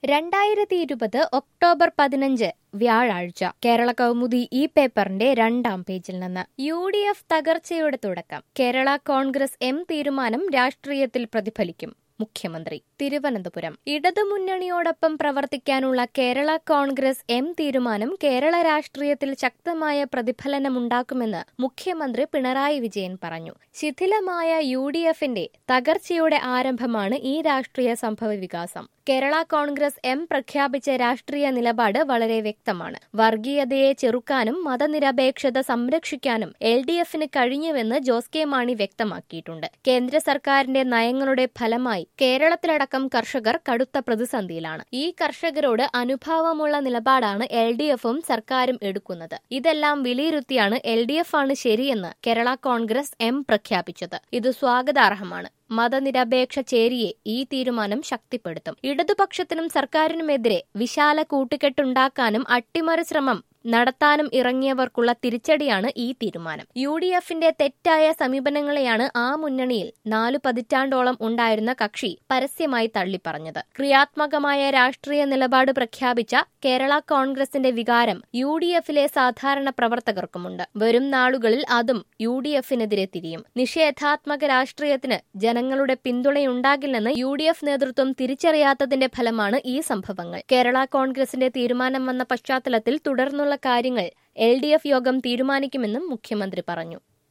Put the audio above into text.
രണ്ടായിരത്തി ഇരുപത് ഒക്ടോബർ പതിനഞ്ച് വ്യാഴാഴ്ച കേരള കൗമുദി ഈ പേപ്പറിന്റെ രണ്ടാം പേജിൽ നിന്ന് യു ഡി എഫ് തകർച്ചയുടെ തുടക്കം കേരള കോൺഗ്രസ് എം തീരുമാനം രാഷ്ട്രീയത്തിൽ പ്രതിഫലിക്കും മുഖ്യമന്ത്രി തിരുവനന്തപുരം ഇടതുമുന്നണിയോടൊപ്പം പ്രവർത്തിക്കാനുള്ള കേരള കോൺഗ്രസ് എം തീരുമാനം കേരള രാഷ്ട്രീയത്തിൽ ശക്തമായ പ്രതിഫലനമുണ്ടാക്കുമെന്ന് മുഖ്യമന്ത്രി പിണറായി വിജയൻ പറഞ്ഞു ശിഥിലമായ യു ഡി എഫിന്റെ തകർച്ചയുടെ ആരംഭമാണ് ഈ രാഷ്ട്രീയ സംഭവ വികാസം കേരള കോൺഗ്രസ് എം പ്രഖ്യാപിച്ച രാഷ്ട്രീയ നിലപാട് വളരെ വ്യക്തമാണ് വർഗീയതയെ ചെറുക്കാനും മതനിരപേക്ഷത സംരക്ഷിക്കാനും എൽ ഡി എഫിന് കഴിഞ്ഞുവെന്ന് ജോസ് കെ മാണി വ്യക്തമാക്കിയിട്ടുണ്ട് കേന്ദ്ര സർക്കാരിന്റെ നയങ്ങളുടെ ഫലമായി കേരളത്തിലടക്കം കർഷകർ കടുത്ത പ്രതിസന്ധിയിലാണ് ഈ കർഷകരോട് അനുഭാവമുള്ള നിലപാടാണ് എൽ ഡി എഫും സർക്കാരും എടുക്കുന്നത് ഇതെല്ലാം വിലയിരുത്തിയാണ് എൽ ഡി എഫ് ആണ് ശരിയെന്ന് കേരള കോൺഗ്രസ് എം പ്രഖ്യാപിച്ചത് ഇത് സ്വാഗതാർഹമാണ് മതനിരപേക്ഷ ചേരിയെ ഈ തീരുമാനം ശക്തിപ്പെടുത്തും ഇടതുപക്ഷത്തിനും സർക്കാരിനുമെതിരെ വിശാല കൂട്ടുകെട്ടുണ്ടാക്കാനും അട്ടിമറി ശ്രമം നടത്താനും ഇറങ്ങിയവർക്കുള്ള തിരിച്ചടിയാണ് ഈ തീരുമാനം യു ഡി എഫിന്റെ തെറ്റായ സമീപനങ്ങളെയാണ് ആ മുന്നണിയിൽ നാലു പതിറ്റാണ്ടോളം ഉണ്ടായിരുന്ന കക്ഷി പരസ്യമായി തള്ളിപ്പറഞ്ഞത് ക്രിയാത്മകമായ രാഷ്ട്രീയ നിലപാട് പ്രഖ്യാപിച്ച കേരള കോൺഗ്രസിന്റെ വികാരം യു ഡി എഫിലെ സാധാരണ പ്രവർത്തകർക്കുമുണ്ട് വരും നാളുകളിൽ അതും യു ഡി എഫിനെതിരെ തിരിയും നിഷേധാത്മക രാഷ്ട്രീയത്തിന് ജനങ്ങളുടെ പിന്തുണയുണ്ടാകില്ലെന്ന് യു ഡി എഫ് നേതൃത്വം തിരിച്ചറിയാത്തതിന്റെ ഫലമാണ് ഈ സംഭവങ്ങൾ കേരള കോൺഗ്രസിന്റെ തീരുമാനം വന്ന പശ്ചാത്തലത്തിൽ തുടർന്നുള്ള കാര്യങ്ങൾ എൽ ഡി എഫ് യോഗം തീരുമാനിക്കുമെന്നും മുഖ്യമന്ത്രി പറഞ്ഞു